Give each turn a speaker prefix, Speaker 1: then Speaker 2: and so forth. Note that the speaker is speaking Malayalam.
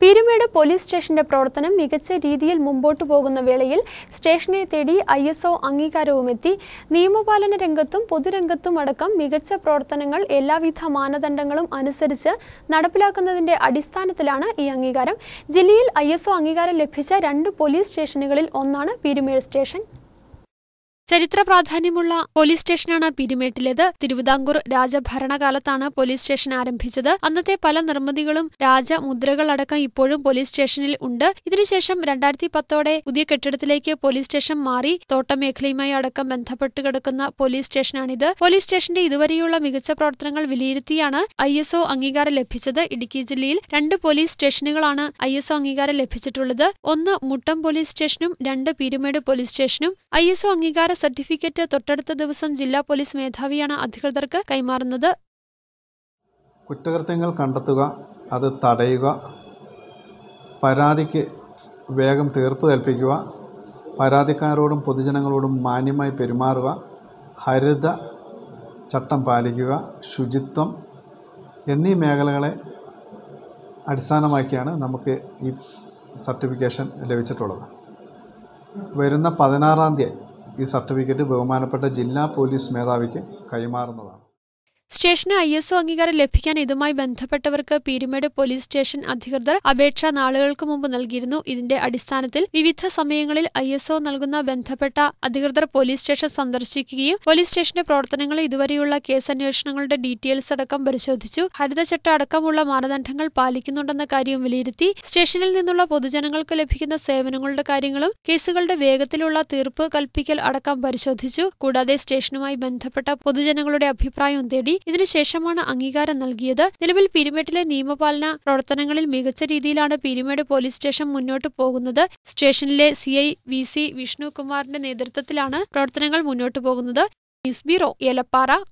Speaker 1: പീരുമേട് പോലീസ് സ്റ്റേഷന്റെ പ്രവർത്തനം മികച്ച രീതിയിൽ മുമ്പോട്ടു പോകുന്ന വേളയിൽ സ്റ്റേഷനെ തേടി ഐ എസ് ഒ അംഗീകാരവുമെത്തി നിയമപാലന രംഗത്തും പൊതുരംഗത്തും അടക്കം മികച്ച പ്രവർത്തനങ്ങൾ എല്ലാവിധ മാനദണ്ഡങ്ങളും അനുസരിച്ച് നടപ്പിലാക്കുന്നതിന്റെ അടിസ്ഥാനത്തിലാണ് ഈ അംഗീകാരം ജില്ലയിൽ ഐ എസ് ഒ അംഗീകാരം ലഭിച്ച രണ്ട് പോലീസ് സ്റ്റേഷനുകളിൽ ഒന്നാണ് പീരുമേട് സ്റ്റേഷൻ ചരിത്ര പ്രാധാന്യമുള്ള പോലീസ് സ്റ്റേഷനാണ് പീരുമേട്ടിലേത് തിരുവിതാംകൂർ രാജഭരണകാലത്താണ് പോലീസ് സ്റ്റേഷൻ ആരംഭിച്ചത് അന്നത്തെ പല നിർമ്മിതികളും രാജമുദ്രകളടക്കം ഇപ്പോഴും പോലീസ് സ്റ്റേഷനിൽ ഉണ്ട് ഇതിനുശേഷം രണ്ടായിരത്തി പത്തോടെ പുതിയ കെട്ടിടത്തിലേക്ക് പോലീസ് സ്റ്റേഷൻ മാറി തോട്ടമേഖലയുമായി അടക്കം ബന്ധപ്പെട്ട് കിടക്കുന്ന പോലീസ് സ്റ്റേഷനാണിത് പോലീസ് സ്റ്റേഷന്റെ ഇതുവരെയുള്ള മികച്ച പ്രവർത്തനങ്ങൾ വിലയിരുത്തിയാണ് ഐ എസ് ഒ അംഗീകാരം ലഭിച്ചത് ഇടുക്കി ജില്ലയിൽ രണ്ട് പോലീസ് സ്റ്റേഷനുകളാണ് ഐ എസ് ഒ അംഗീകാരം ലഭിച്ചിട്ടുള്ളത് ഒന്ന് മുട്ടം പോലീസ് സ്റ്റേഷനും രണ്ട് പീരുമേട് പോലീസ് സ്റ്റേഷനും ഐ എസ് ഒ അംഗീകാര സർട്ടിഫിക്കറ്റ് തൊട്ടടുത്ത ദിവസം ജില്ലാ പോലീസ് മേധാവിയാണ് അധികൃതർക്ക് കൈമാറുന്നത്
Speaker 2: കുറ്റകൃത്യങ്ങൾ കണ്ടെത്തുക അത് തടയുക പരാതിക്ക് വേഗം തീർപ്പ് കൽപ്പിക്കുക പരാതിക്കാരോടും പൊതുജനങ്ങളോടും മാന്യമായി പെരുമാറുക ഹരിത ചട്ടം പാലിക്കുക ശുചിത്വം എന്നീ മേഖലകളെ അടിസ്ഥാനമാക്കിയാണ് നമുക്ക് ഈ സർട്ടിഫിക്കേഷൻ ലഭിച്ചിട്ടുള്ളത് വരുന്ന പതിനാറാം തീയതി ഈ സർട്ടിഫിക്കറ്റ് ബഹുമാനപ്പെട്ട ജില്ലാ പോലീസ് മേധാവിക്ക് കൈമാറുന്നതാണ്
Speaker 1: സ്റ്റേഷന് ഐ എസ് ഒ അംഗീകാരം ലഭിക്കാൻ ഇതുമായി ബന്ധപ്പെട്ടവർക്ക് പീരുമേട് പോലീസ് സ്റ്റേഷൻ അധികൃതർ അപേക്ഷ നാളുകൾക്ക് മുമ്പ് നൽകിയിരുന്നു ഇതിന്റെ അടിസ്ഥാനത്തിൽ വിവിധ സമയങ്ങളിൽ ഐ എസ് ഒ നൽകുന്ന ബന്ധപ്പെട്ട അധികൃതർ പോലീസ് സ്റ്റേഷൻ സന്ദർശിക്കുകയും പോലീസ് സ്റ്റേഷന്റെ പ്രവർത്തനങ്ങൾ ഇതുവരെയുള്ള കേസ് അന്വേഷണങ്ങളുടെ ഡീറ്റെയിൽസ് അടക്കം പരിശോധിച്ചു ഹരിതചട്ട അടക്കമുള്ള മാനദണ്ഡങ്ങൾ പാലിക്കുന്നുണ്ടെന്ന കാര്യവും വിലയിരുത്തി സ്റ്റേഷനിൽ നിന്നുള്ള പൊതുജനങ്ങൾക്ക് ലഭിക്കുന്ന സേവനങ്ങളുടെ കാര്യങ്ങളും കേസുകളുടെ വേഗത്തിലുള്ള തീർപ്പ് കൽപ്പിക്കൽ അടക്കം പരിശോധിച്ചു കൂടാതെ സ്റ്റേഷനുമായി ബന്ധപ്പെട്ട പൊതുജനങ്ങളുടെ അഭിപ്രായവും തേടി ഇതിനുശേഷമാണ് അംഗീകാരം നൽകിയത് നിലവിൽ പീരുമേട്ടിലെ നിയമപാലന പ്രവർത്തനങ്ങളിൽ മികച്ച രീതിയിലാണ് പീരുമേട് പോലീസ് സ്റ്റേഷൻ മുന്നോട്ട് പോകുന്നത് സ്റ്റേഷനിലെ സി ഐ വി സി വിഷ്ണുകുമാറിന്റെ നേതൃത്വത്തിലാണ് പ്രവർത്തനങ്ങൾ മുന്നോട്ട് പോകുന്നത് ന്യൂസ് ബ്യൂറോ ഏലപ്പാറ